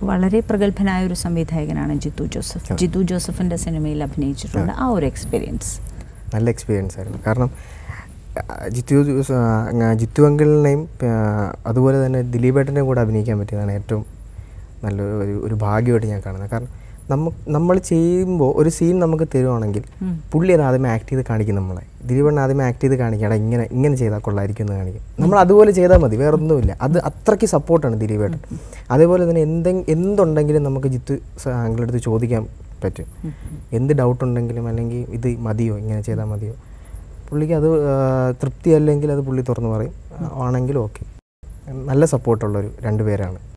വളരെ പ്രഗത്ഭനായ ഒരു സംവിധായകനാണ് ജിത്തു ജോസഫ് ജിത്തു ജോസഫിൻ്റെ സിനിമയിൽ അഭിനയിച്ചിട്ടുണ്ട് ആ ഒരു എക്സ്പീരിയൻസ് നല്ല എക്സ്പീരിയൻസ് ആയിരുന്നു കാരണം ആ, ജിത്തു ജോസ്- ആ, അങ്ങ- ജിത്തു അങ്കിളിനെയും ആ, അതുപോലെ തന്നെ ദിലീപേട്ടൻ്റെയും കൂടെ അഭിനയിക്കാൻ പറ്റിയതാണ് ഏറ്റവും നല്ലൊരു ഒരു ഒരു ഭാഗ്യമായിട്ട് ഞാൻ കാണുന്നത് കാരണം നമ്മ നമ്മൾ ചെയ്യുമ്പോൾ ഒരു സീൻ നമുക്ക് തരുവാണെങ്കിൽ പുള്ളി അത് ആദ്യമേ ആക്ട് ചെയ്ത് കാണിക്കും നമ്മളെ ദിലീപണ്ണ ആദ്യമേ ആക്ട് ചെയ്ത് കാണിക്കണം ഇങ്ങനെ ഇങ്ങനെ ചെയ്താൽ കൊള്ളായിരിക്കും എന്ന് കാണിക്കും നമ്മൾ അതുപോലെ ചെയ്താൽ മതി വേറെ ഒന്നുമില്ല അത് അത്രയ്ക്ക് സപ്പോർട്ടാണ് ദിലീപേട്ടൻ അതേപോലെ തന്നെ എന്തെങ്കിലും എന്തുണ്ടെങ്കിലും നമുക്ക് ജിത്തു അങ്കിളുടെ അടുത്ത് ചോദിക്കാൻ പറ്റും എന്ത് ഡൗട്ട് ഉണ്ടെങ്കിലും അല്ലെങ്കിൽ ഇത് മതിയോ ഇങ്ങനെ ചെയ്താൽ മതിയോ പുള്ളിക്ക് അത് ആ, തൃപ്തി അല്ലെങ്കിൽ അത് പുള്ളി തുറന്നു പറയും ആണെങ്കിലും ഓക്കെ നല്ല സപ്പോർട്ടുള്ളൊരു രണ്ട് പേരാണ്